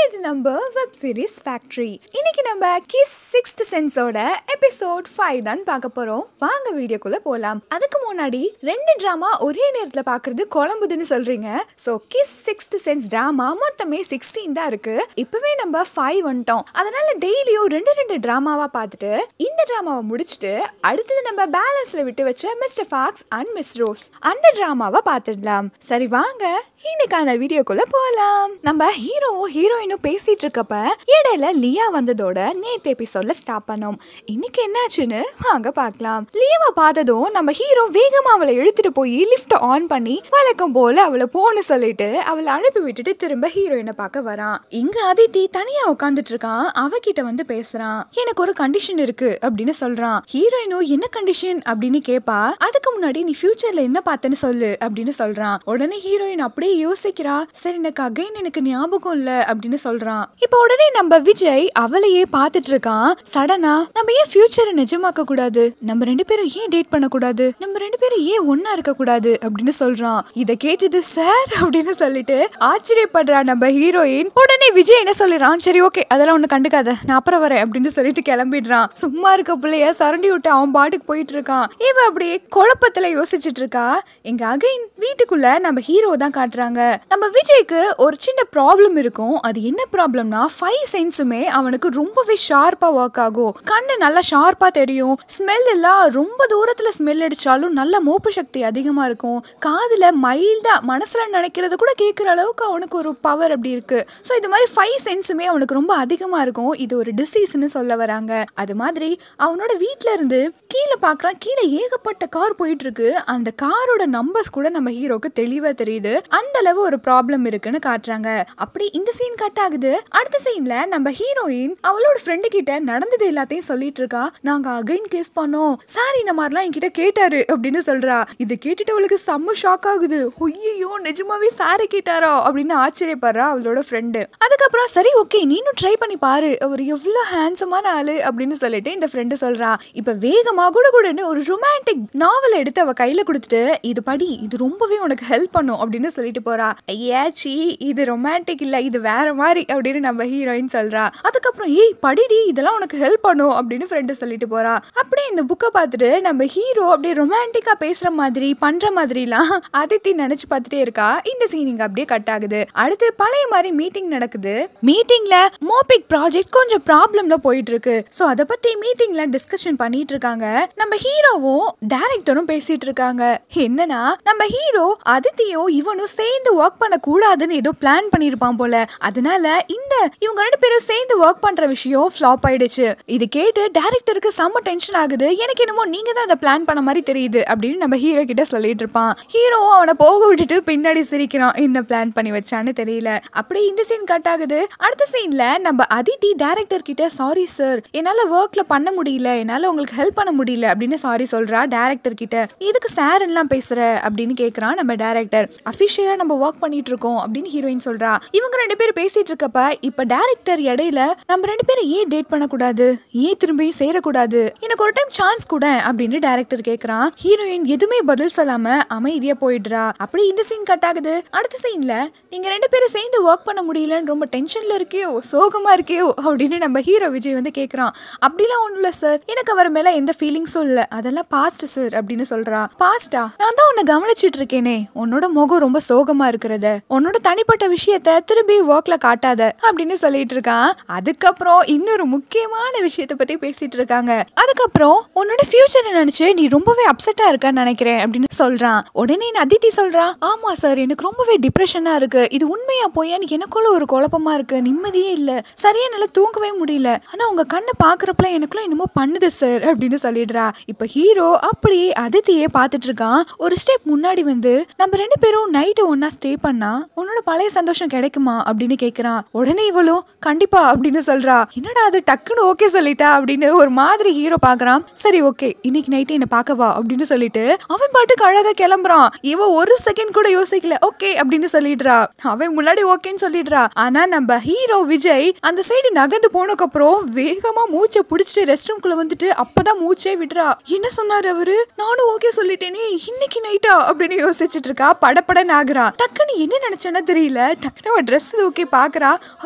இது நம்ம web series factory இன்னைக்கு நம்ம கிஸ் சிக்ஸ்த் சென்ஸோட எபிசோட் ஃபைவ் தான் பார்க்க போறோம் வாங்க வீடியோக்குள்ள போலாம் அதுக்கு முன்னாடி ரெண்டு டிராமா ஒரே நேரத்துல பாக்குறது குழம்புதுன்னு சொல்றீங்க so kiss sixth sense drama மொத்தமே சிக்ஸ்டீன் தான் இருக்கு இப்பவே நம்ம ஃபைவ் வந்துட்டோம் அதனால டெய்லியும் ரெண்டு ரெண்டு டிராமாவா பார்த்துட்டு இந்த டிராமாவை முடிச்சுட்டு அடுத்தது நம்ம பேலன்ஸ்ல விட்டு வச்ச Mister Fox and Miss Rose அந்த டிராமாவை பார்த்துடலாம் சரி வாங்க இன்னைக்கான வீடியோக்குள்ள போலாம் நம்ம ஹீரோவும் ஹீரோயினும் பேசிட்டு இருக்கப்ப இடையில லியா வந்ததோட நேத்து எபிசோட்ல ஸ்டாப் பண்ணோம் இன்னைக்கு என்னாச்சுன்னு வாங்க பார்க்கலாம் லியாவை பார்த்ததும் நம்ம ஹீரோ வேகமா அவளை இழுத்துட்டு போய் லிஃப்ட் ஆன் பண்ணி வழக்கம் போல அவளை போன்னு சொல்லிட்டு அவளை அனுப்பி விட்டுட்டு திரும்ப ஹீரோயினை பார்க்க வரான் இங்க அதித்தி தனியா உட்காந்துட்டு இருக்கான் அவகிட்ட வந்து பேசுறான் எனக்கு ஒரு கண்டிஷன் இருக்கு அப்படின்னு சொல்றான் ஹீரோயினும் என்ன கண்டிஷன் அப்படின்னு கேப்பா அதுக்கு முன்னாடி நீ ஃபியூச்சர்ல என்ன பார்த்தேன்னு சொல்லு அப்படின்னு சொல்றான் உடனே ஹீரோயின் அப்படியே யோசிக்கிறா சரி எனக்கு அகைன் எனக்கு ஞாபகம் இல்ல அப்படின்னு சொல்றான் இப்போ உடனே நம்ம விஜய் அவளையே பார்த்துட்டு இருக்கான் சடனா நம்ம ஏன் ஃபியூச்சரை நிஜமாக்க கூடாது நம்ம ரெண்டு பேரும் ஏன் டேட் பண்ண கூடாது நம்ம ரெண்டு பேரும் ஏன் ஒன்னா இருக்க கூடாது அப்படின்னு சொல்றான் இத கேட்டது சார் அப்படின்னு சொல்லிட்டு ஆச்சரியப்படுறா நம்ம ஹீரோயின் உடனே விஜய் என்ன சொல்லிடுறான் சரி ஓகே அதெல்லாம் ஒண்ணு கண்டுக்காத நான் அப்புறம் வரேன் அப்படின்னு சொல்லிட்டு கிளம்பிடுறான் சும்மா இருக்க பிள்ளைய சரண்டி விட்டு அவன் பாட்டுக்கு போயிட்டு இருக்கான் இவ அப்படியே குழப்பத்துல யோசிச்சுட்டு இருக்கா எங்க அகைன் வீட்டுக்குள்ள நம்ம ஹீரோ தான் காட்டுறாங்க நம்ம விஜய்க்கு ஒரு சின்ன ப்ராப்ளம் இருக்கும் அது என்ன ப்ராப்ளம்னா ஃபைவ் சென்ஸுமே அவனுக்கு ரொம்பவே ஷார்ப்பா ஒர்க் ஆகும் கண்ணு நல்லா ஷார்ப்பா தெரியும் ஸ்மெல் எல்லாம் ரொம்ப தூரத்துல ஸ்மெல் அடிச்சாலும் நல்ல மோப்பு சக்தி அதிகமா இருக்கும் காதுல மைல்டா மனசுல நினைக்கிறது கூட கேட்குற அளவுக்கு அவனுக்கு ஒரு பவர் அப்படி இருக்கு ஸோ இது மாதிரி ஃபைவ் சென்ஸுமே அவனுக்கு ரொம்ப அதிகமா இருக்கும் இது ஒரு டிசீஸ்னு சொல்ல வராங்க அது மாதிரி அவனோட வீட்ல இருந்து கீழே பார்க்கறான் கீழே ஏகப்பட்ட கார் போயிட்டு இருக்கு அந்த காரோட நம்பர்ஸ் கூட நம்ம ஹீரோக்கு தெளிவா தெரியுது அந்த அளவு ஒரு ப்ராப்ளம் இருக்குன்னு காட்டுறாங்க அப்படி இந்த சீன் கட் ஆகுது அடுத்த சீன்ல நம்ம ஹீரோயின் அவளோட ஃப்ரெண்டு கிட்ட நடந்தது எல்லாத்தையும் சொல்லிட்டு இருக்கா நாங்க அகைன் கேஸ் பண்ணோம் சார் இந்த மாதிரிலாம் என்கிட்ட கேட்டாரு அப்படின்னு சொல்றா இதை கேட்டுட்டு அவளுக்கு செம்ம ஷாக் ஆகுது ஐயோ நிஜமாவே சாரு கேட்டாரோ அப்படின்னு ஆச்சரியப்படுறா அவளோட ஃப்ரெண்டு அதுக்கப்புறம் சரி ஓகே நீனும் ட்ரை பண்ணி பாரு அவர் எவ்வளவு ஹேண்ட்ஸமான ஆளு அப்படின்னு சொல்லிட்டு இந்த ஃப்ரெண்டு சொல்றா இப்ப வேகமா கூட கூடன்னு ஒரு ரொமான்டிக் நாவல் எடுத்து அவ கையில கொடுத்துட்டு இது படி இது ரொம்பவே உனக்கு ஹெல்ப் பண்ணும் அப்படின்னு சொல்லிட்டு போறா ஐயாச்சி இது ரொமான்டிக் இல்ல இது வேற மாதிரி அப்படின்னு நம்ம ஹீரோயின் சொல்றா அதுக்கப்புறம் ஏய் படிடி இதெல்லாம் உனக்கு ஹெல்ப் பண்ணும் அப்படின்னு ஃப்ரெண்டு சொல்லிட்டு போறா அப்படியே இந்த புக்கை பார்த்துட்டு நம்ம ஹீரோ அப்படியே ரொமான்டிக்கா பேசுற மாதிரி பண்ற மாதிரிலாம் அதித்தி நினைச்சு பார்த்துட்டே இருக்கா இந்த சீன் இங்க அப்படியே கட் ஆகுது அடுத்து பழைய மாதிரி மீட்டிங் நடக்குது மீட்டிங்ல மோபிக் ப்ராஜெக்ட் கொஞ்சம் ப்ராப்ளம்ல போயிட்டு இருக்கு சோ அத பத்தி மீட்டிங்ல டிஸ்கஷன் பண்ணிட்டு இருக்காங்க நம்ம ஹீரோவும் டைரக்டரும் பேசிட்டு இருக்காங்க என்னன்னா நம்ம ஹீரோ அதித்தியும் இவனும் சேர்ந்து ஒர்க் பண்ண கூடாதுன்னு ஏதோ பிளான் பண்ணிருப்பான் போல அதனால இந்த இவங்க ரெண்டு பேரும் சேர்ந்து ஒர்க் பண்ற விஷயம் ஃப்ளாப் ஆயிடுச்சு இது கேட்டு டைரக்டருக்கு செம்ம டென்ஷன் ஆகுது எனக்கு என்னமோ நீங்க தான் அதை பிளான் பண்ண மாதிரி தெரியுது அப்படின்னு நம்ம ஹீரோ கிட்ட சொல்லிட்டு இருப்பான் ஹீரோ அவனை போக விட்டுட்டு பின்னாடி சிரிக்கிறான் என்ன பிளான் பண்ணி வச்சான்னு தெரியல அப்படியே இந்த சீன் கட் ஆகுது அடுத்த சீன்ல நம்ம அதித்தி டைரக்டர் கிட்ட சாரி சார் என்னால ஒர்க்ல பண்ண முடியல என்னால உங்களுக்கு ஹெல்ப் பண்ண முடியல அப்படின்னு சாரி சொல்றா டைரக்டர் கிட்ட இதுக்கு சார் எல்லாம் பேசுற அப்படின்னு கேக்குறான் நம்ம டைரக்டர் அபிஷியலா நம்ம ஒர்க் பண்ணிட்டு இருக்கோம் அப்படின்னு ஹீரோயின் சொல்றா இவங்க ரெண்டு பேரும் பேசிட்டு இருக்கப்ப இப்ப டைரக்டர் இடையில நம்ம ரெண்டு பேரும் ஏன் டேட் பண்ணக்கூடாது ஏன் திரும்பி சேரக்கூடாது எனக்கு ஒரு டைம் சான்ஸ் கூட அப்படின்னு டைரக்டர் கேக்குறான் ஹீரோயின் எதுவுமே பதில் சொல்லாம அமைதியா போயிடுறா அப்படி இந்த சீன் கட் ஆகுது அடுத்த சீன்ல நீங்க ரெண்டு பேரும் சேர்ந்து ஒர்க் பண்ண முடியலன்னு ரொம்ப டென்ஷன்ல இருக்கியோ சோகமா இருக்கியோ அப்படின்னு நம்ம ஹீரோ விஜய் வந்து கேக்குறான் அப்படிலாம் ஒண்ணும் இல்ல சார் எனக்கு அவர் மேல எந்த ஃபீலிங்ஸும் இல்ல அதெல்லாம் பாஸ்ட் சார் அப்படின்னு சொல்றா பாஸ்டா நான் தான் உன்னை கவனிச்சிட்டு இருக்கேனே உன்னோட முகம் ரொம்ப சோகமா இருக்கிறத உன்னோட தனிப்பட்ட விஷயத்த திரும்பி ஒர்க்ல காட்டாத அப்படின்னு சொல்லிட்டு இருக்கான் அதுக்கப்புறம் இன்னொரு முக்கியமான விஷயத்தை பத்தி பேசிட்டு இருக்காங்க அதுக்கப்புறம் உன்னோட ஃபியூச்சரை நினைச்சு நீ ரொம்பவே அப்செட்டா இருக்கன்னு நினைக்கிறேன் அப்படின்னு சொல்றான் உடனே நான் அதித்தி சொல்றா ஆமா சார் எனக்கு ரொம்பவே டிப்ரெஷனா இருக்கு இது உண்மையா போயான்னு எனக்குள்ள ஒரு குழப்பமா இருக்கு நிம்மதியே இல்ல சரியா என்னால தூங்கவே முடியல ஆனா உங்க கண்ணை பாக்குறப்பல எனக்குள்ள என்னமோ பண்ணுது சார் அப்படின்னு சொல்லிடுறா இப்ப ஹீரோ அப்படியே அதித்தியே பார்த்துட்டு இருக்கான் ஒரு ஸ்டெப் முன்னாடி வந்து நம்ம ரெண்டு பேரும் நைட்டு ஒன்னா ஸ்டே பண்ணா உன்னோட பழைய சந்தோஷம் கிடைக்குமா அப்படின்னு கேக்குறான் உடனே இவளும் கண்டிப்பா அப்படின்னு சொல்றா என்னடா அது டக்குன்னு ஓகே சொல்லிட்டா அப்படின்னு ஒரு மாதிரி ஹீரோ பாக்குறான் சரி ஓகே இன்னைக்கு நைட்டு என்ன பார்க்கவா அப்படின்னு சொல்லிட்டு அவன் பாட்டுக்கு அழகா கிளம்புறான் இவ ஒரு செகண்ட் கூட யோசிக்கல ஓகே அப்படின்னு சொல்லிடுறா அவன் முன்னாடி ஓகேன்னு சொல்லிடுறா ஆனா நம்ம ஹீரோ விஜய் அந்த சைடு நகர்ந்து போனதுக்கு அப்புறம் வேகமா மூச்சை புடிச்சிட்டு ரெஸ்ட் ரூம்குள்ள வந்துட்டு அப்பதான் மூச்சே விடுறா என்ன சொன்னாரு அவரு நானும் ஓகே சொல்லிட்டேனே இன்னைக்கு நைட்டா அப்படின்னு யோசிச்சுட்டு இருக்கா படபடன்னு ஆகுறா டக்குன்னு என்ன நினைச்சேன்னா தெரியல டக்குனு அவ ட்ரெஸ் ஓகே பாக்குறா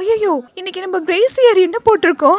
ஐயோ இன்னைக்கு நம்ம பிரேசியர் என்ன போட்டிருக்கோம்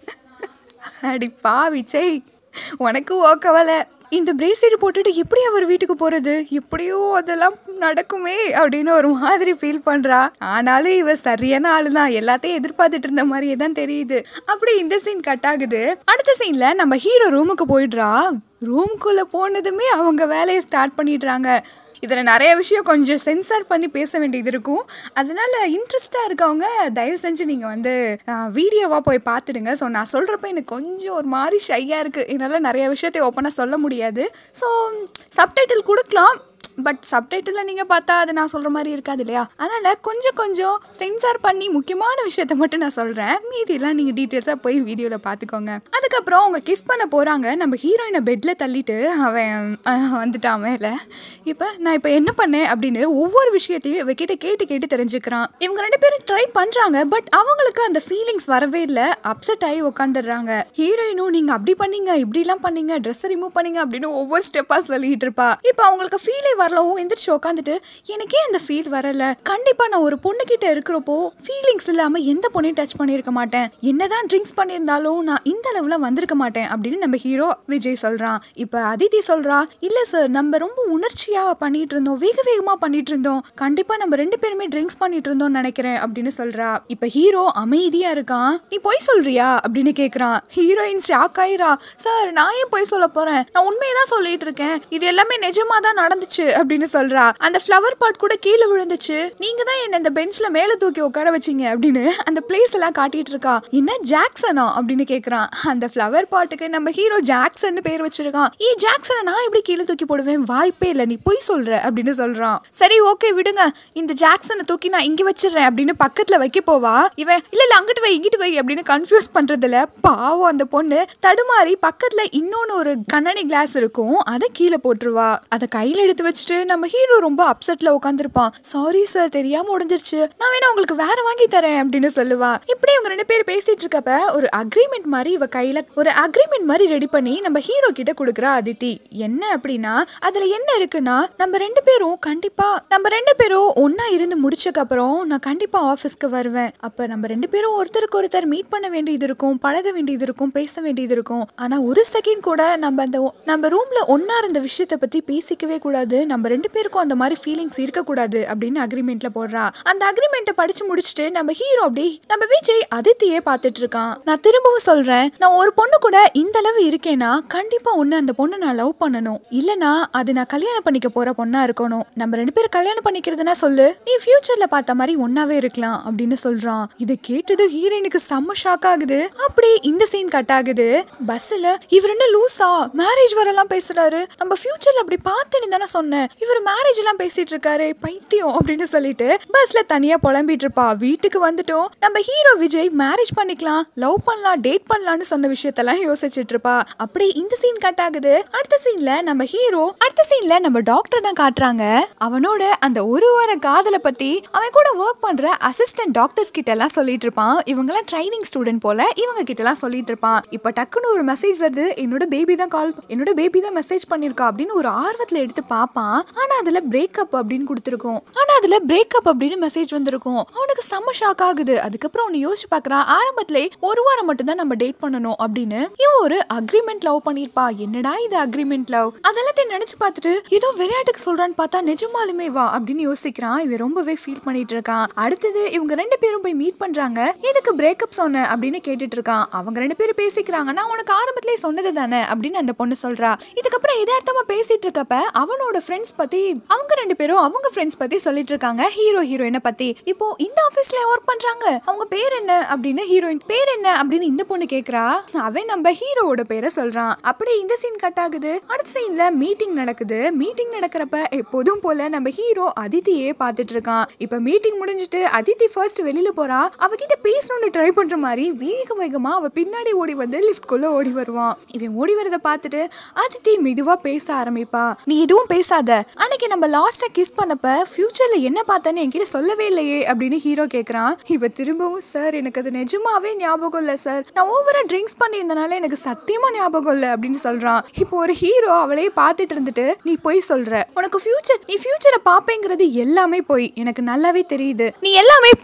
அடி பாவி சை உனக்கு ஓக்கவலை இந்த பிரேஸ்லெட் போட்டுட்டு எப்படி அவர் வீட்டுக்கு போகிறது எப்படியோ அதெல்லாம் நடக்குமே அப்படின்னு ஒரு மாதிரி ஃபீல் பண்ணுறா ஆனாலும் இவ சரியான ஆளு தான் எல்லாத்தையும் எதிர்பார்த்துட்டு இருந்த மாதிரியே தான் தெரியுது அப்படி இந்த சீன் கட் ஆகுது அடுத்த சீனில் நம்ம ஹீரோ ரூமுக்கு போயிடுறா ரூமுக்குள்ளே போனதுமே அவங்க வேலையை ஸ்டார்ட் பண்ணிடுறாங்க இதில் நிறைய விஷயம் கொஞ்சம் சென்சார் பண்ணி பேச வேண்டியது இருக்கும் அதனால இன்ட்ரெஸ்டாக இருக்கவங்க தயவு செஞ்சு நீங்கள் வந்து வீடியோவாக போய் பார்த்துடுங்க ஸோ நான் சொல்கிறப்ப எனக்கு கொஞ்சம் ஒரு மாதிரி ஷையாக இருக்குது என்னால் நிறைய விஷயத்தை ஓப்பனாக சொல்ல முடியாது ஸோ சப்டைட்டில் கொடுக்கலாம் பட் சப்டைட்டில் நீங்கள் பார்த்தா அது நான் சொல்கிற மாதிரி இருக்காது இல்லையா அதனால் கொஞ்சம் கொஞ்சம் சென்சார் பண்ணி முக்கியமான விஷயத்த மட்டும் நான் சொல்கிறேன் மீதியெல்லாம் நீங்கள் டீட்டெயில்ஸாக போய் வீடியோவில் பார்த்துக்கோங்க அதுக்கப்புறம் அவங்க கிஸ் பண்ண போகிறாங்க நம்ம ஹீரோயினை பெட்டில் தள்ளிட்டு அவன் அஹ், வந்துட்டான் மேலே இப்போ நான் இப்போ என்ன பண்ணேன் அப்படின்னு ஒவ்வொரு விஷயத்தையும் இவகிட்ட கேட்டு கேட்டு தெரிஞ்சுக்கிறான் இவங்க ரெண்டு பேரும் ட்ரை பண்ணுறாங்க பட் அவங்களுக்கு அந்த ஃபீலிங்ஸ் வரவே இல்லை அப்செட் ஆகி உட்காந்துடுறாங்க ஹீரோயினும் நீங்கள் அப்படி பண்ணீங்க இப்படிலாம் பண்ணீங்க ட்ரெஸ்ஸை ரிமூவ் பண்ணீங்க அப்படின்னு ஒவ்வொரு ஸ்டெப்பாக சொல்லிட்டு இருப்பா இப்போ அவங்களுக்கு ஃபீலே வரலவும் எந்திரிச்சு உட்காந்துட்டு எனக்கே அந்த ஃபீல் வரல கண்டிப்பாக நான் ஒரு பொண்ணு கிட்ட இருக்கிறப்போ ஃபீலிங்ஸ் இல்லாமல் எந்த பொண்ணையும் டச் பண்ணியிருக்க மாட்டேன் என்னதான் ட்ரிங்க்ஸ் பண்ணியிருந்தாலும் நான் இந்த அளவில் வந்திருக்க மாட்டேன் அப்படின்னு நம்ம ஹீரோ விஜய் சொல்கிறான் இப்போ அதித்தி சொல்கிறா இல்லை சார் நம்ம ரொம்ப உணர்ச்சியாக பண்ணிட்டு இருந்தோம் வேக வேகமாக பண்ணிட்டு இருந்தோம் கண்டிப்பாக நம்ம ரெண்டு பேருமே ட்ரிங்க்ஸ் பண்ணிட்டு இருந்தோம்னு நினைக்கிறேன் அப்படின்னு சொல்கிறா இப்போ ஹீரோ அமைதியாக இருக்கான் நீ பொய் சொல்றியா அப்படின்னு கேட்குறான் ஹீரோயின் ஷாக் ஆயிரா சார் நான் ஏன் பொய் சொல்ல போகிறேன் நான் உண்மையை தான் சொல்லிட்டு இருக்கேன் இது எல்லாமே நிஜமாக தான் நடந்துச்சு அப்படின்னு சொல்றா அந்த ஃப்ளவர் பாட் கூட கீழே விழுந்துச்சு நீங்க தான் என்ன இந்த பெஞ்ச்ல மேல தூக்கி உட்கார வச்சீங்க அப்படின்னு அந்த பிளேஸ் எல்லாம் காட்டிட்டு இருக்கா என்ன ஜாக்சனா அப்படின்னு கேக்குறான் அந்த ஃப்ளவர் பாட்டுக்கு நம்ம ஹீரோ ஜாக்சன் பேர் வச்சிருக்கான் ஏ ஜாக்சனை நான் எப்படி கீழே தூக்கி போடுவேன் வாய்ப்பே இல்லை நீ பொய் சொல்ற அப்படின்னு சொல்றான் சரி ஓகே விடுங்க இந்த ஜாக்சனை தூக்கி நான் இங்க வச்சிடுறேன் அப்படின்னு பக்கத்துல வைக்க போவா இவன் இல்ல இல்ல அங்கிட்டு வை இங்கிட்டு வை அப்படின்னு கன்ஃபியூஸ் பண்றதுல பாவம் அந்த பொண்ணு தடுமாறி பக்கத்துல இன்னொன்னு ஒரு கண்ணாடி கிளாஸ் இருக்கும் அதை கீழே போட்டுருவா அதை கையில எடுத்து வச்சுட்டு நம்ம ஹீரோ ரொம்ப அப்செட்ல உட்காந்துருப்பான் சாரி சார் தெரியாம உடஞ்சிருச்சு நான் வேணா உங்களுக்கு வேற வாங்கி தரேன் அப்படின்னு சொல்லுவா இப்படி இவங்க ரெண்டு பேரும் பேசிட்டு இருக்கப்ப ஒரு அக்ரிமெண்ட் மாதிரி இவ கையில ஒரு அக்ரிமெண்ட் மாதிரி ரெடி பண்ணி நம்ம ஹீரோ கிட்ட கொடுக்குறா அதித்தி என்ன அப்படின்னா அதுல என்ன இருக்குன்னா நம்ம ரெண்டு பேரும் கண்டிப்பா நம்ம ரெண்டு பேரும் ஒண்ணா இருந்து முடிச்சக்கு அப்புறம் நான் கண்டிப்பா ஆஃபீஸ்க்கு வருவேன் அப்ப நம்ம ரெண்டு பேரும் ஒருத்தருக்கு ஒருத்தர் மீட் பண்ண வேண்டியது இருக்கும் பழக வேண்டியது இருக்கும் பேச வேண்டியது இருக்கும் ஆனா ஒரு செகண்ட் கூட நம்ம அந்த ஒ- நம்ம ரூம்ல ஒண்ணா இருந்த விஷயத்த பத்தி பேசிக்கவே கூடாது நம்ம ரெண்டு பேருக்கும் அந்த மாதிரி ஃபீலிங்ஸ் இருக்கக்கூடாது அப்படின்னு அக்ரிமெண்ட்ல போடுறா அந்த அக்ரிமெண்ட்டை படிச்சு முடிச்சுட்டு நம்ம ஹீரோ அப்படி நம்ம விஜய் அதித்தியே பார்த்துட்டு இருக்கான் நான் திரும்பவும் சொல்றேன் நான் ஒரு பொண்ணு கூட இந்த அளவு இருக்கேன்னா கண்டிப்பா ஒண்ணு அந்த பொண்ணை நான் லவ் பண்ணணும் இல்லனா அது நான் கல்யாணம் பண்ணிக்க போற பொண்ணா இருக்கணும் நம்ம ரெண்டு பேரும் கல்யாணம் பண்ணிக்கிறதுனா சொல்லு நீ ஃபியூச்சர்ல பார்த்த மாதிரி ஒன்னாவே இருக்கலாம் அப்படின்னு சொல்றான் இதை கேட்டதும் ஹீரோயினுக்கு செம்ம ஷாக் ஆகுது அப்படி இந்த சீன் கட் ஆகுது பஸ்ல இவர் என்ன லூசா மேரேஜ் வரலாம் பேசுறாரு நம்ம ஃபியூச்சர்ல அப்படி பார்த்தேன்னு தானே சொன்னேன் இவர் மேரேஜ் எல்லாம் பேசிட்டு இருக்காரு பைத்தியம் அப்படின்னு சொல்லிட்டு பஸ்ல தனியா புலம்பிட்டு இருப்பா வீட்டுக்கு வந்துட்டோம் நம்ம ஹீரோ விஜய் மேரேஜ் பண்ணிக்கலாம் லவ் பண்ணலாம் டேட் பண்ணலாம்னு சொன்ன விஷயத்தெல்லாம் யோசிச்சுட்டு இருப்பா அப்படி இந்த சீன் கட் ஆகுது அடுத்த சீன்ல நம்ம ஹீரோ அடுத்த சீன்ல நம்ம டாக்டர் தான் காட்டுறாங்க அவனோட அந்த ஒரு வார காதலை பத்தி அவன் கூட ஒர்க் பண்ற அசிஸ்டன்ட் டாக்டர்ஸ் கிட்ட எல்லாம் சொல்லிட்டு இருப்பான் இவங்கெல்லாம் ட்ரைனிங் ஸ்டூடெண்ட் போல இவங்க கிட்ட எல்லாம் சொல்லிட்டு இருப்பான் இப்ப டக்குன்னு ஒரு மெசேஜ் வருது என்னோட பேபி தான் கால் என்னோட பேபி தான் மெசேஜ் பண்ணிருக்கா அப்படின்னு ஒரு ஆர்வத்துல எடுத்து பார்ப்பான் ஆனா அதுல பிரேக்கப் அப்படின்னு கொடுத்துருக்கோம் ஆனா அதுல பிரேக்கப் அப்படின்னு மெசேஜ் வந்திருக்கும் அவனுக்கு செம்ம ஷாக் ஆகுது அதுக்கப்புறம் அவனு யோசிச்சு பார்க்கறான் ஆரம்பத்திலே ஒரு வாரம் மட்டும் தான் நம்ம டேட் பண்ணணும் அப்படின்னு இவன் ஒரு அக்ரிமெண்ட் லவ் பண்ணிருப்பா என்னடா இது அக்ரிமெண்ட் லவ் அதெல்லாத்தையும் நினைச்சு பார்த்துட்டு ஏதோ விளையாட்டுக்கு சொல்றான்னு பார்த்தா நிஜமாலுமே வா அப்படின்னு யோசிக்கிறான் இவன் ரொம்பவே ஃபீல் பண்ணிட்டு இருக்கான் அடுத்தது இவங்க ரெண்டு பேரும் போய் மீட் பண்றாங்க எதுக்கு பிரேக்கப் சொன்ன அப்படின்னு கேட்டுட்டு இருக்கான் அவங்க ரெண்டு பேரும் பேசிக்கிறாங்க நான் உனக்கு ஆரம்பத்திலே சொன்னது தானே அப்படின்னு அந்த பொண்ணு சொல்றா இதுக்கப்புறம் எதார்த்தமா பேசிட்டு இருக்கப்ப அவனோட ஃப்ரெண்ட்ஸ் பத்தி அவங்க ரெண்டு பேரும் அவங்க ஃப்ரெண்ட்ஸ் பத்தி சொல்லிட்டு இருக்காங்க ஹீரோ ஹீரோயினை பத்தி இப்போ இந்த ஆபீஸ்ல ஒர்க் பண்றாங்க அவங்க பேர் என்ன அப்படின்னு ஹீரோயின் பேர் என்ன அப்படின்னு இந்த பொண்ணு கேக்குறா அவன் நம்ம ஹீரோவோட பேரை சொல்றான் அப்படியே இந்த சீன் கட் ஆகுது அடுத்த சீன்ல மீட்டிங் நடக்குது மீட்டிங் நடக்கிறப்ப எப்போதும் போல நம்ம ஹீரோ அதித்தியே பார்த்துட்டு இருக்கான் இப்ப மீட்டிங் முடிஞ்சிட்டு அதித்தி ஃபர்ஸ்ட் வெளியில போறா அவகிட்ட பேசணும்னு ட்ரை பண்ற மாதிரி வேக வேகமா அவ பின்னாடி ஓடி வந்து லிஃப்ட்குள்ள ஓடி வருவான் இவன் ஓடி வரத பார்த்துட்டு அதித்தி மெதுவா பேச ஆரம்பிப்பா நீ எதுவும் பேசாத அன்னைக்கு நம்ம லாஸ்டா கிஸ் பண்ணப்ப ஃபியூச்சர்ல என்ன பார்த்தேன்னு என்கிட்ட சொல்லவே இல்லையே அப்படின்னு ஹீரோ கேக்குறான் இவ திரும்பவும் சார் எனக்கு அது நிஜமாவே ஞாபகம் இல்லை சார் நான் ஓவரா ட்ரிங்க்ஸ் பண்ணியிருந்தனால எனக்கு சத்தியமா ஞாபகம் இல்லை அப்படின்னு சொல்றான் இப்போ ஒரு ஹீரோ அவளையே பார்த்துட்டு இருந்துட்டு நீ போய் சொல்ற உனக்கு ஃபியூச்சர் நீ ஃபியூச்சரை பாப்பேங்கிறது எல்லாமே போய் எனக்கு நல்லாவே தெரியுது நீ எல்லாமே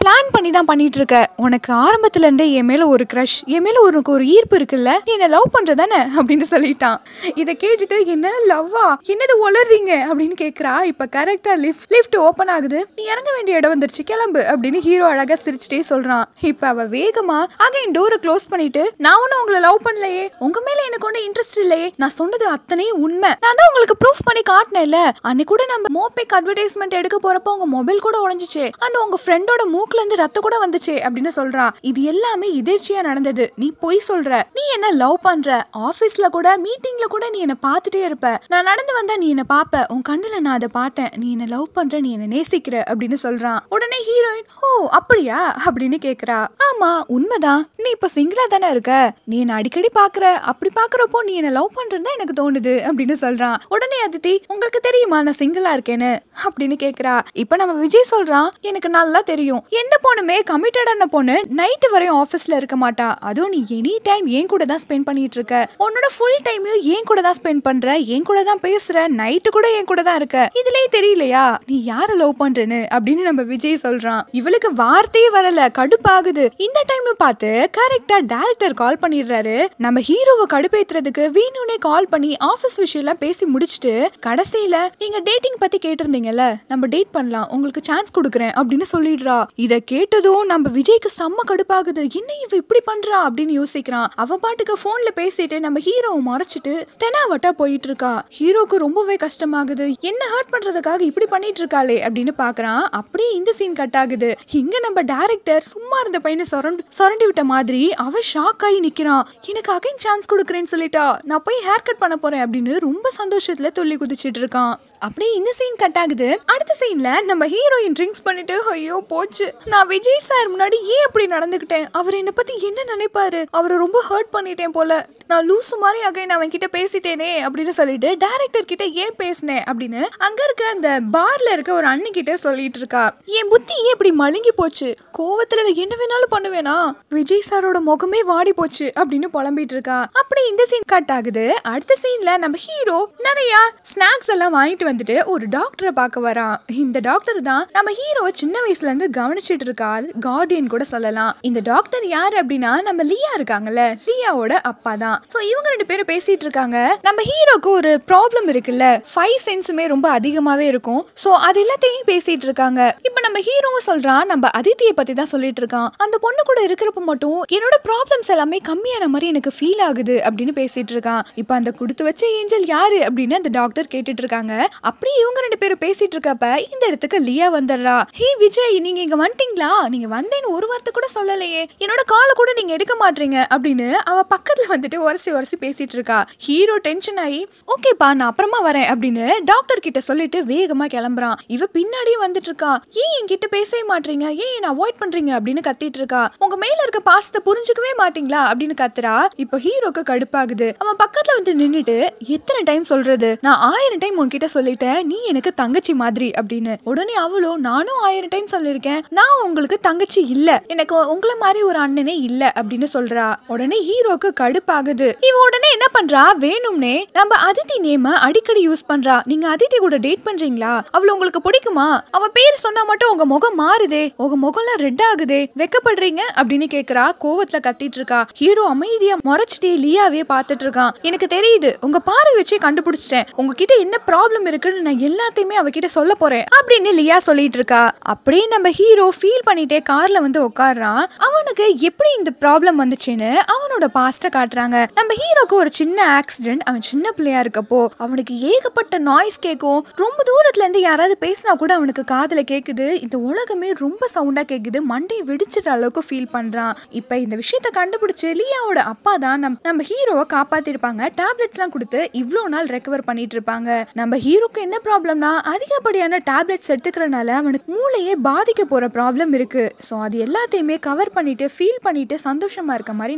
பிளான் பண்ணி தான் பண்ணிட்டு இருக்க உனக்கு ஆரம்பத்துல இருந்தே என் மேல ஒரு க்ரஷ் என் மேல உனக்கு ஒரு ஈர்ப்பு இருக்குல்ல நீ என்ன லவ் பண்றதானே அப்படின்னு சொல்லிட்டான் இதை கேட்டுட்டு என்ன லவ்வா என்னது உளறீங்க அப்படின்னு கேக்குறா இப்ப கரெக்டா லிஃப்ட் லிஃப்ட் ஓபன் ஆகுது நீ இறங்க வேண்டிய இடம் வந்துருச்சு கிளம்பு அப்படின்னு ஹீரோ அழகா சிரிச்சுட்டே சொல்றான் இப்ப அவ வேகமா அகைன் டோரை க்ளோஸ் பண்ணிட்டு நான் ஒன்னும் உங்களை லவ் பண்ணலையே உங்க மேல எனக்கு ஒன்னும் இன்ட்ரெஸ்ட் இல்லையே நான் சொன்னது அத்தனையும் உண்மை நான் தான் உங்களுக்கு ப்ரூஃப் பண்ணி காட்டினேன்ல அன்னைக்கு கூட நம்ம மோபேக் அட்வர்டைஸ்மெண்ட் எடுக்க போறப்போ உங்க மொபைல் கூட உடைஞ்சிச்சு அண்ட் உங்க ஃப்ரெண்டோட மூக்குல இருந்து ரத்தம் கூட வந்துச்சு அப்படின்னு சொல்றா இது எல்லாமே எதிர்ச்சியா நடந்தது நீ பொய் சொல்ற நீ என்ன லவ் பண்ற ஆபீஸ்ல கூட மீட்டிங்ல கூட நீ என்ன பார்த்துட்டே இருப்ப நான் நடந்து வந்தா நீ என்ன பாப்ப உன் கண்ணுல நான் அதை பார்த்தேன் நீ என்ன லவ் பண்ற நீ என்ன நேசிக்கிற அப்படின்னு சொல்றான் உடனே ஹீரோயின் ஓ அப்படியா அப்படின்னு கேக்குறா ஆமா உண்மைதான் நீ இப்ப சிங்கிளா தானே இருக்க நீ என்ன அடிக்கடி பாக்குற அப்படி பாக்குறப்போ நீ என்ன லவ் பண்றதா எனக்கு தோணுது அப்படின்னு சொல்றான் உடனே அதித்தி உங்களுக்கு தெரியுமா நான் சிங்கிளா இருக்கேன்னு அப்படின்னு கேக்குறா இப்ப நம்ம விஜய் சொல்றான் எனக்கு நல்லா தெரியும் எந்த பொண்ணுமே கமிட்டடான பொண்ணு நைட்டு வரையும் ஆஃபீஸ்ல இருக்க மாட்டா அதுவும் நீ எனி டைம் ஏன் கூட தான் ஸ்பெண்ட் பண்ணிட்டு இருக்க உன்னோட ஃபுல் டைமையும் ஏன் கூட தான் ஸ்பெண்ட் பண்ற ஏன் கூட தான் பேசுற நைட்டு கூட என் கூட தான் இருக்க இதுலயே தெரியலையா நீ யார லவ் பண்றேன்னு அப்படின்னு நம்ம விஜய் சொல்றான் இவளுக்கு வார்த்தையே வரல கடுப்பாகுது இந்த டைம்ல பார்த்து கரெக்டா டேரக்டர் கால் பண்ணிடுறாரு நம்ம ஹீரோவை கடுப்பேத்துறதுக்கு வேணும்னே கால் பண்ணி ஆபீஸ் விஷயம் எல்லாம் பேசி முடிச்சுட்டு கடைசியில நீங்க டேட்டிங் பத்தி கேட்டிருந்தீங்கல்ல நம்ம டேட் பண்ணலாம் உங்களுக்கு சான்ஸ் கொடுக்குறேன் அப்படின்னு சொல்லிடுறா இத கேட்டதும் நம்ம விஜய்க்கு செம்ம கடுப்பாகுது என்ன இவ இப்படி பண்றா அப்படின்னு யோசிக்கிறான் அவ பாட்டுக்கு போன்ல பேசிட்டு நம்ம ஹீரோவை மறைச்சிட்டு தெனாவட்டா போயிட்டு இருக்கா ஹீரோக்கு ரொம்பவே கஷ்டமாகுது என்ன ஹர்ட் பண்றதுக்காக இப்படி பண்ணிட்டு இருக்காளே அப்படின்னு பாக்குறான் அப்படியே இந்த சீன் கட் ஆகுது இங்க நம்ம டைரக்டர் சும்மா இருந்த பையனை சொரண்டு சொரண்டி விட்ட மாதிரி அவ ஷாக் ஆகி நிக்கிறான் எனக்கு அகைன் சான்ஸ் கொடுக்குறேன்னு சொல்லிட்டா நான் போய் ஹேர் கட் பண்ண போறேன் அப்படின்னு ரொம்ப சந்தோஷத்துல துள்ளி குதிச்சிட்டு இருக்கான் அப்படியே இந்த சீன் கட் ஆகுது அடுத்த சீன்ல நம்ம ஹீரோயின் ட்ரிங்க்ஸ் பண்ணிட்டு ஐயோ போச்சு நான் விஜய் சார் முன்னாடி ஏன் அப்படி நடந்துக்கிட்டேன் அவர் என்னை பத்தி என்ன நினைப்பாரு அவரை ரொம்ப ஹர்ட் பண்ணிட்டேன் போல நான் லூசு மாதிரி அகைன் அவன் கிட்ட பேசிட்டேனே அப்படின்னு சொல்லிட்டு டைரக்டர் கிட்ட ஏன் பேசினேன் அப்படின்னு அங்க இருக்க அந்த பார்ல இருக்க ஒரு அண்ணன் கிட்ட சொல்லிட்டு இருக்கா என் புத்தி ஏன் இப்படி மழுங்கி போச்சு கோவத்துல நான் என்ன வேணாலும் பண்ணுவேனா விஜய் சாரோட முகமே வாடி போச்சு அப்படின்னு புலம்பிட்டு இருக்கா அப்படி இந்த சீன் கட் ஆகுது அடுத்த சீன்ல நம்ம ஹீரோ நிறைய ஸ்நாக்ஸ் எல்லாம் வாங்கிட்டு வந்துட்டு ஒரு டாக்டரை பார்க்க வரான் இந்த டாக்டர் தான் நம்ம ஹீரோ சின்ன வயசுல இருந்து கவனிச்சிட்டு இருக்காள் கார்டியன் கூட சொல்லலாம் இந்த டாக்டர் யாரு அப்படின்னா நம்ம லியா இருக்காங்கல்ல லியாவோட அப்பா தான் சோ இவங்க ரெண்டு பேரும் பேசிட்டு இருக்காங்க நம்ம ஹீரோக்கு ஒரு ப்ராப்ளம் இருக்குல்ல ஃபைவ் சென்ஸுமே ரொம்ப அதிகமாவே இருக்கும் சோ அது எல்லாத்தையும் பேசிட்டு இருக்காங்க இப்போ நம்ம ஹீரோவும் சொல்றான் நம்ம அதித்தியை பத்தி தான் சொல்லிட்டு இருக்கான் அந்த பொண்ணு கூட இருக்கிறப்ப மட்டும் என்னோட ப்ராப்ளம்ஸ் எல்லாமே கம்மியான மாதிரி எனக்கு ஃபீல் ஆகுது அப்படின்னு பேசிட்டு இருக்கான் இப்போ அந்த கொடுத்து வச்ச ஏஞ்சல் யாரு அப்படின்னு அந்த டாக்டர் கேட்டுட்டு இருக்காங்க அப்படி இவங்க ரெண்டு பேரும் பேசிட்டு இருக்கப்ப இந்த இடத்துக்கு லியா வந்துடுறா ஹே விஜய் நீங்க இங்க வந்துட்டீங்களா நீங்க வந்தேன்னு ஒரு வார்த்தை கூட சொல்லலையே என்னோட காலை கூட நீங்க எடுக்க மாட்டீங்க அப்படின்னு அவ பக்கத்துல வந்துட்டு உரசி உரசி பேசிட்டு இருக்கா ஹீரோ டென்ஷன் ஆகி ஓகேப்பா நான் அப்புறமா வரேன் அப்படின்னு டாக்டர் கிட்ட சொல்லிட்டு வேகமா கிளம்புறான் இவ பின்னாடியே வந்துட்டு இருக்கா ஏன் என்கிட்ட பேசவே மாட்டீங்க ஏன் என்ன அவாய்ட் பண்றீங்க அப்படின்னு கத்திட்டு இருக்கா உங்க மேல இருக்க பாசத்தை புரிஞ்சுக்கவே மாட்டீங்களா அப்படின்னு கத்துறா இப்போ ஹீரோக்கு கடுப்பாகுது அவன் பக்கத்துல வந்து நின்னுட்டு எத்தனை டைம் சொல்றது நான் ஆயிரம் டைம் உன்கிட்ட சொல்லிட்டேன் நீ எனக்கு தங்கச்சி மாதிரி அப்படின்னு உடனே அவளோ நானும் ஆயிரம் டைம் சொல்லியிருக்கேன் நான் உங்களுக்கு தங்கச்சி இல்ல எனக்கு உங்களை மாதிரி ஒரு அண்ணனே இல்ல அப்படின்னு சொல்றா உடனே ஹீரோக்கு கடுப்பாகுது இவ உடனே என்ன பண்றா வேணும்னே நம்ம அதித்தி நேம அடிக்கடி யூஸ் பண்றா நீங்க அதித்தி கூட டேட் பண்றீங்களா அவள உங்களுக்கு பிடிக்குமா அவ பேர் சொன்னா மட்டும் உங்க முகம் மாறுதே உங்க முகம்லாம் ரெட் ஆகுதே வெக்கப்படுறீங்க அப்படின்னு கேக்குறா கோவத்துல கத்திட்டு இருக்கா ஹீரோ அமைதியா முறைச்சிட்டே லியாவே பார்த்துட்டு இருக்கான் எனக்கு தெரியுது உங்க பார்வை வச்சே கண்டுபிடிச்சிட்டேன் உங்ககிட்ட என்ன ப்ராப்ளம் இருக்குன்னு நான் எல்லாத்தையுமே அவகிட்ட சொல்ல போறேன் அப்படின்னு லியா சொல்லிட்டு இருக்கா அப்படியே நம்ம ஹீரோ ஃபீல் பண்ணிட்டே கார்ல வந்து உட்காடுறான் அவனுக்கு எப்படி இந்த ப்ராப்ளம் வந்துச்சுன்னு அவனோட பாஸ்ட காட்டுறாங்க நம்ம ஹீரோக்கு ஒரு சின்ன ஆக்சிடென்ட் அவன் சின்ன பிள்ளையா இருக்கப்போ அவனுக்கு ஏகப்பட்ட நாய்ஸ் கேட்கும் ரொம்ப தூரத்துல இருந்து யாராவது பேசினா கூட அவனுக்கு காதுல கேக்குது இந்த உலகமே ரொம்ப சவுண்டா கேக்குது மண்டை வெடிச்சிட்ட அளவுக்கு ஃபீல் பண்றான் இப்ப இந்த விஷயத்த கண்டுபிடிச்சு லியாவோட அப்பா தான் நம் நம்ம ஹீரோவை காப்பாத்திருப்பாங்க டேப்லெட்ஸ்லாம் கொடுத்து இவ்வளோ நாள் ரெக்கவர் பண்ணிட்டு இருப்பாங்க நம்ம ஹீரோக்கு என்ன ப்ராப்ளம்னா அதிகப்படியான டேப்லெட்ஸ் எடுத்துக்கிறனால அவனுக்கு மூளையே பாதிக்க போற ப்ராப்ளம் இருக்கு ஸோ அது எல்லாத்தையுமே கவர் பண்ணிட்டு ஃபீல் பண்ணிட்டு சந்தோஷமா இருக்க மாதிரி நடிச்சிட்டு இருக்கான்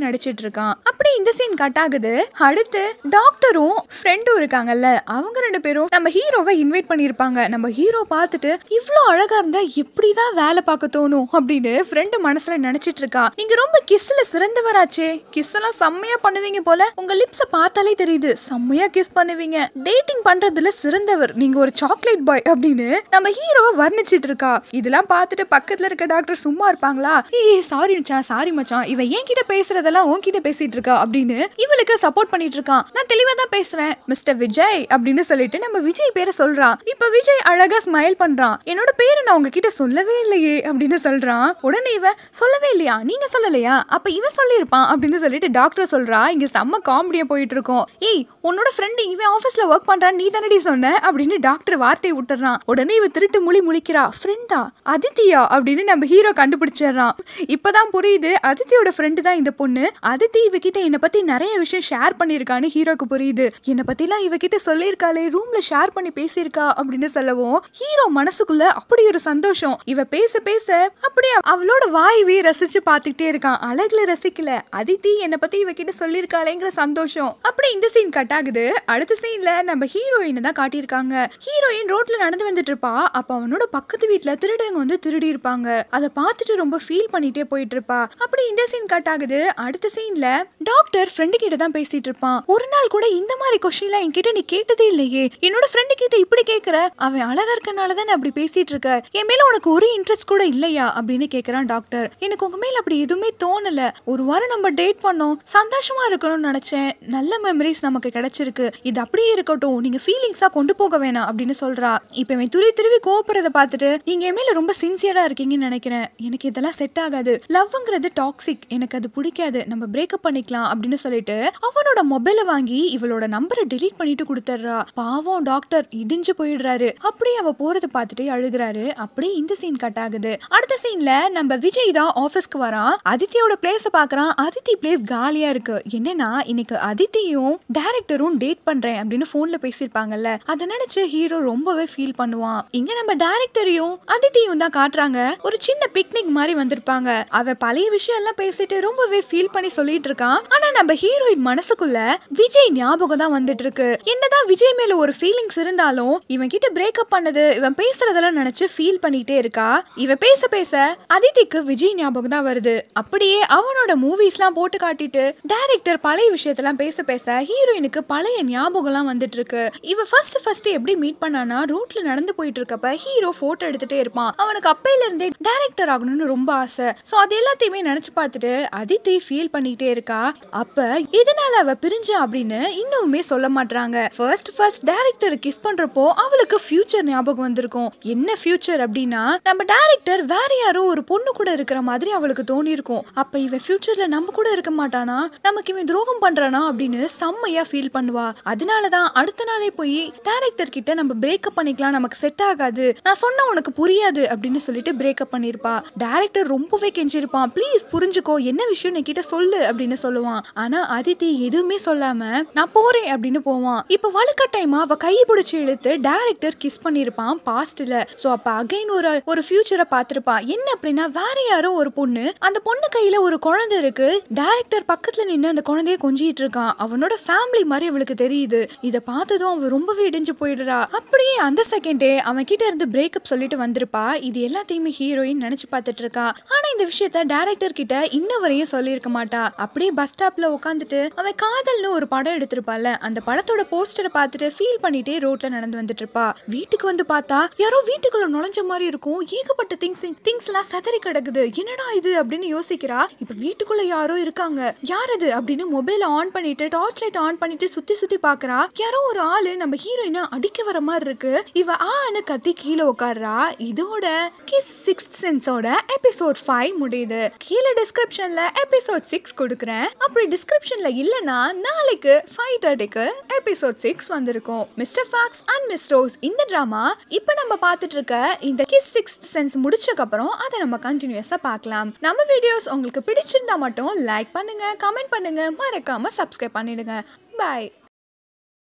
இருக்கான் அப்படி இந்த சீன் கட் ஆகுது அடுத்து டாக்டரும் ஃப்ரெண்டும் இருக்காங்கல்ல அவங்க ரெண்டு பேரும் நம்ம ஹீரோவை இன்வைட் பண்ணியிருப்பாங்க நம்ம ஹீரோ பார்த்துட்டு இவ்வளோ அழகா இருந்தா எப்படிதான் வேலை பார்க்க தோணும் அப்படின்னு ஃப்ரெண்டு மனசுல நினைச்சிட்டு இருக்கா நீங்க ரொம்ப கிஸ்ல சிறந்தவராச்சே கிஸ் எல்லாம் செம்மையா பண்ணுவீங்க போல உங்க லிப்ஸ பார்த்தாலே தெரியுது செம்மையா கிஸ் பண்ணுவீங்க டேட்டிங் பண்றதுல சிறந்தவர் நீங்க ஒரு சாக்லேட் பாய் அப்படின்னு நம்ம ஹீரோவை வர்ணிச்சிட்டு இருக்கா இதெல்லாம் பார்த்துட்டு பக்கத்துல இருக்க டாக்டர் சும்மா இருப்பாங்களா ஏய் சாரி மச்சான் சாரி மச்சான் இவன் என்கிட்ட பேசுறதெல்லாம் உன்கிட்ட பேசிட்டு இருக்கா அப்படின்னு இவளுக்கு சப்போர்ட் பண்ணிட்டு இருக்கான் நான் தெளிவா தான் பேசுறேன் மிஸ்டர் விஜய் அப்படின்னு சொல்லிட்டு நம்ம விஜய் பேரை சொல்றான் இப்ப விஜய் அழகா ஸ்மைல் பண்றான் என்னோட பேரை நான் உங்ககிட்ட சொல்லவே இல்லையே அப்படின்னு சொல்றான் உடனே இவ சொல்லவே இல்லையா நீங்க சொல்லலையா அப்ப இவன் சொல்லியிருப்பான் அப்படின்னு சொல்லிட்டு டாக்டர் சொல்றா இங்க செம்ம காமெடியா போயிட்டு இருக்கோம் ஏய் உன்னோட ஃப்ரெண்டு இவன் ஆபீஸ்ல ஒர்க் பண்றான் நீ தானடி சொன்ன அப்படின்னு டாக்டர் வார்த்தையை விட்டுறான் உடனே இவ திருட்டு மொழி முழிக்கிறா ஃப்ரெண்டா அதித்தியா அப்படின்னு நம்ம ஹீரோ கண்டுபிடிச்சிடுறான் இப்பதான் புரியுது அதித்தியோட ஃப்ரெண்டு தான் இந்த பொண்ணு அதித்தி இவகிட்ட என்னை பத்தி நிறைய விஷயம் ஷேர் பண்ணியிருக்கான்னு ஹீரோக்கு புரியுது என்னை பத்திலாம் இவகிட்ட சொல்லியிருக்காளே ரூம்ல ஷேர் பண்ணி பேசியிருக்கா அப்படின்னு சொல்லவும் ஹீரோ மனசுக்குள்ள அப்படி ஒரு சந்தோஷம் இவ பேச பேச அப்படியே அவளோட வாய்வே ரசிச்சு பார்த்துக்கிட்டே இருக்கான் அழகுல ரசிக்கல அதித்தி என்னை பத்தி இவகிட்ட சொல்லியிருக்காளேங்கிற சந்தோஷம் அப்படி இந்த சீன் கட் ஆகுது அடுத்த சீன்ல நம்ம ஹீரோயினை தான் காட்டியிருக்காங்க ஹீரோயின் ரோட்ல நடந்து வந்துட்டு இருப்பா அப்ப அவனோட பக்கத்து வீட்ல திருடங்க வந்து திருடி இருப்பாங்க அதை பார்த்துட்டு ரொம்ப ஃபீல் பண்ணிட்டே போயிட்டு இருப்பா அப்படி இந்த சீன் கட் ஆகுது அடுத்த சீன்ல டாக்டர் ஃப்ரெண்டு கிட்ட தான் பேசிட்டு இருப்பான் ஒரு நாள் கூட இந்த மாதிரி கொஸ்டின்லாம் என்கிட்ட நீ கேட்டதே இல்லையே என்னோட ஃப்ரெண்டு கிட்ட இப்படி கேக்குற அவன் அழகா இருக்கனால தானே அப்படி பேசிட்டு இருக்க என் மேல உனக்கு ஒரு இன்ட்ரெஸ்ட் கூட இல்லையா அப்படின்னு கேக்குறான் டாக்டர் எனக்கு உங்க மேல அப்படி எதுவுமே தோணல ஒரு வாரம் நம்ம டேட் பண்ணோம் சந்தோஷமா இருக்கணும்னு நினைச்சேன் நல்ல மெமரிஸ் நமக்கு கிடைச்சிருக்கு இது அப்படியே இருக்கட்டும் நீங்க ஃபீலிங்ஸா கொண்டு போக வேணாம் அப்படின்னு சொல்றா இப்ப இவன் துருவி துருவி கோபுறத பார்த்துட்டு நீங்க என் மேல ரொம்ப சின்சியரா இருக்கீங்கன்னு நினைக்கிறேன் எனக்கு இதெல்லாம் செட் ஆகாது லவ்ங்கிறது டாக்ஸிக் எனக்கு அது பிடிக்காது நம்ம பிரேக்கப் பண்ணிக்கலாம் அப்படின்னு சொல்லிட்டு அவனோட மொபைலை வாங்கி இவளோட நம்பரை delete பண்ணிட்டு கொடுத்துட்றா பாவம் டாக்டர் இடிஞ்சு போயிடுறாரு அப்படியே அவ போறத பார்த்துட்டு அழுகுறாரு அப்படியே இந்த சீன் கட் ஆகுது அடுத்த சீன்ல நம்ம விஜய் தான் ஆபீஸ்க்கு வரான் அதித்தியோட பிளேஸ பாக்குறான் அதித்தி பிளேஸ் காலியா இருக்கு என்னன்னா இன்னைக்கு அதித்தியும் டைரக்டரும் டேட் பண்றேன் அப்படின்னு போன்ல பேசியிருப்பாங்கல்ல அதை நினைச்சு ஹீரோ ரொம்பவே ஃபீல் பண்ணுவான் இங்க நம்ம டைரக்டரையும் அதித்தியும் தான் காட்டுறாங்க ஒரு சின்ன பிக்னிக் மாதிரி வந்திருப்பாங்க அவ பழைய விஷயம் எல்லாம் பேசிட்டு ரொம்பவே ஃபீல் பண்ணி சொல்லிட்டு இருக்கான் ஆனா நம்ம ஹீரோயின் மனசுக்குள்ள விஜய் ஞாபகம் தான் வந்துட்டு இருக்கு என்னதான் விஜய் மேல ஒரு ஃபீலிங்ஸ் இருந்தாலும் இவன் கிட்ட பிரேக்கப் பண்ணது இவன் பேசுறதெல்லாம் நினைச்சு ஃபீல் பண்ணிட்டே இருக்கா இவ பேச பேச அதித்திக்கு விஜய் ஞாபகம் தான் வருது அப்படியே அவனோட மூவிஸ்லாம் போட்டு காட்டிட்டு டைரக்டர் பழைய விஷயத்தெல்லாம் பேச பேச ஹீரோயினுக்கு பழைய ஞாபகம்லாம் வந்துட்டு இருக்கு இவ ஃபர்ஸ்ட் ஃபர்ஸ்ட் எப்படி மீட் பண்ணானா ரோட்ல நடந்து போயிட்டு இருக்கப்ப ஹீரோ போட்டோ எடுத்துட்டே இருப்பான் அவனுக்கு அப்பையில இருந்தே டைரக்டர் ஆகணும்னு ரொம்ப ஆசை சோ அது எல்லாத்தையுமே நினைச்சு பார்த்துட்டு அதித்தி ஃபீல் பண்ணிட்டே இருக்கா அப்ப இதனால அவ பிரிஞ்சா அப்படின்னு இன்னுமே சொல்ல மாட்றாங்க ஃபர்ஸ்ட் ஃபர்ஸ்ட் டைரக்டர் கிஸ் பண்றப்போ அவளுக்கு ஃபியூச்சர் ஞாபகம் வந்திருக்கும் என்ன ஃபியூச்சர் அப்படின்னா நம்ம டைரக்டர் வேற யாரோ ஒரு பொண்ணு கூட இருக்கிற மாதிரி அவளுக்கு தோணி இருக்கும் அப்ப இவன் ஃபியூச்சர்ல நம்ம கூட இருக்க மாட்டானா நமக்கு இவன் துரோகம் பண்றானா அப்படின்னு செம்மையா ஃபீல் பண்ணுவா அதனாலதான் அடுத்த நாளே போய் டைரக்டர் கிட்ட நம்ம பிரேக்கப் பண்ணிக்கலாம் நமக்கு செட் ஆகாது நான் சொன்னா உனக்கு புரியாது அப்படின்னு சொல்லிட்டு பிரேக்கப் பண்ணிருப்பா டைரக்டர் ரொம்பவே கெஞ்சிருப்பான் ப்ளீஸ் புரிஞ்சுக்கோ என்ன விஷயம் நீ கிட்ட சொல்லு அப்படின்னு சொல்லுவான் ஆனா அதித்தி எதுவுமே சொல்லாம நான் போறேன் அப்படின்னு போவான் இப்ப வலுக்கட்டாயமா அவ கையை பிடிச்சி இழுத்து டைரக்டர் கிஸ் பண்ணிருப்பான் பாஸ்ட்ல சோ அப்ப அகைன் ஒரு ஒரு ஃபியூச்சரை பார்த்திருப்பான் என்ன அப்படின்னா வேற யாரோ ஒரு பொண்ணு அந்த பொண்ணு கையில ஒரு குழந்தை இருக்கு டைரக்டர் பக்கத்துல நின்று அந்த குழந்தைய கொஞ்சிட்டு இருக்கான் அவனோட ஃபேமிலி மாதிரி அவளுக்கு தெரியுது இத பார்த்ததும் அவ ரொம்பவே இடிஞ்சு போயிடுறா அப்படியே அந்த செகண்டே அவன் கிட்ட இருந்து பிரேக்கப் சொல்லிட்டு வந்திருப்பா இது எல்லாத்தையுமே ஹீரோயின் நினைச்சு பார்த்துட்டு இருக்கா ஆனா இந்த விஷயத்த டைரக்டர் கிட்ட இன்ன வரையும் சொல்லியிருக்க மாட்டா அப்படியே பஸ் ஸ்டாப்ல உட்காந்துட்டு அவன் காதல்னு ஒரு படம் எடுத்திருப்பால அந்த படத்தோட போஸ்டரை பார்த்துட்டு ஃபீல் பண்ணிட்டே ரோட்ல நடந்து வந்துட்டு இருப்பா வீட்டுக்கு வந்து பார்த்தா யாரோ வீட்டுக்குள்ள நுழைஞ்ச மாதிரி இருக்கும் ஏகப்பட்ட திங்ஸ் திங்ஸ் எல்லாம் சதறி கிடக்குது என்னடா இது அப்படின்னு யோசிக்கிறா இப்ப வீட்டுக்குள்ள யாரோ இருக்காங்க யார் அது அப்படின்னு மொபைல ஆன் பண்ணிட்டு டார்ச் லைட் ஆன் பண்ணிட்டு சுத்தி சுத்தி பாக்குறா யாரோ ஒரு ஆளு நம்ம ஹீரோயினை அடிக்க வர மாதிரி இருக்கு இவ ஆன்னு கத்தி கீழே உட்கார்றா இதோட கிஸ் சிக்ஸ்த் சென்ஸோட எபிசோட் ஃபைவ் முடியுது கீழே டிஸ்கிரிப்ஷன்ல எபிசோட் சிக்ஸ் கொடுக்குறேன் அப்படி டிஸ்கிரிப்ஷன்ல இல்லனா நாளைக்கு ஃபைவ் தேர்ட்டிக்கு எபிசோட் சிக்ஸ் வந்திருக்கும் Mister Fox and Miss Rose இந்த டிராமா இப்போ நம்ம பார்த்துட்டு இருக்க இந்த கிஸ் சிக்ஸ்த் சென்ஸ் முடிச்சதுக்கு அப்புறம் அதை நம்ம கண்டினியூஸா பார்க்கலாம் நம்ம வீடியோஸ் உங்களுக்கு பிடிச்சிருந்தா மட்டும் லைக் பண்ணுங்க கமெண்ட் பண்ணுங்க மறக்காம சப்ஸ்கிரைப் பண்ணிடுங்க பாய்